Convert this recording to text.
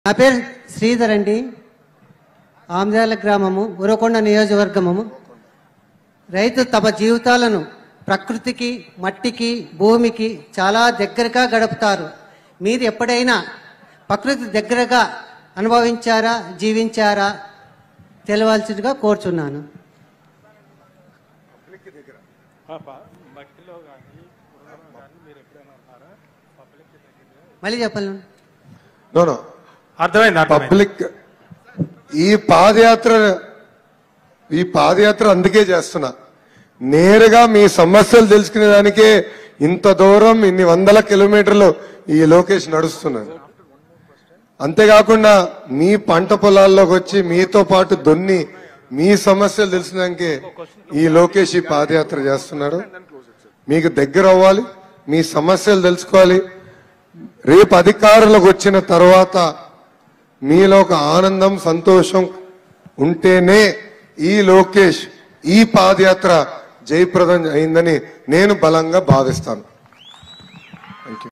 నా పేరు శ్రీధర్ అండి ఆమ్దాల గ్రామము ఉరకొండ నియోజకవర్గము రైతు తమ జీవితాలను ప్రకృతికి మట్టికి భూమికి చాలా దగ్గరగా గడుపుతారు మీరు ఎప్పుడైనా ప్రకృతి దగ్గరగా అనుభవించారా జీవించారా తెలవాల్సిందిగా కోరుచున్నాను మళ్ళీ చెప్పాలి నో నో అర్థమైంది అర్థమైంది పబ్లిక్ ఈ పాదయాత్ర ఈ పాదయాత్ర అందుకే చేస్తున్నా నేరుగా మీ సమస్యలు తెలుసుకునే దానికే ఇంత దూరం ఇన్ని వందల కిలోమీటర్లు ఈ లోకేష్ నడుస్తున్నాను అంతేకాకుండా మీ పంట పొలాల్లోకి వచ్చి మీతో పాటు దొన్ని మీ సమస్యలు తెలిసినాకే ఈ లోకేష్ ఈ పాదయాత్ర చేస్తున్నాడు మీకు దగ్గర అవ్వాలి మీ సమస్యలు తెలుసుకోవాలి రేపు అధికారులకు వచ్చిన తర్వాత మీలో ఒక ఆనందం సంతోషం ఉంటేనే ఈ లోకేష్ ఈ పాదయాత్ర జయప్రదం అయిందని నేను బలంగా భావిస్తాను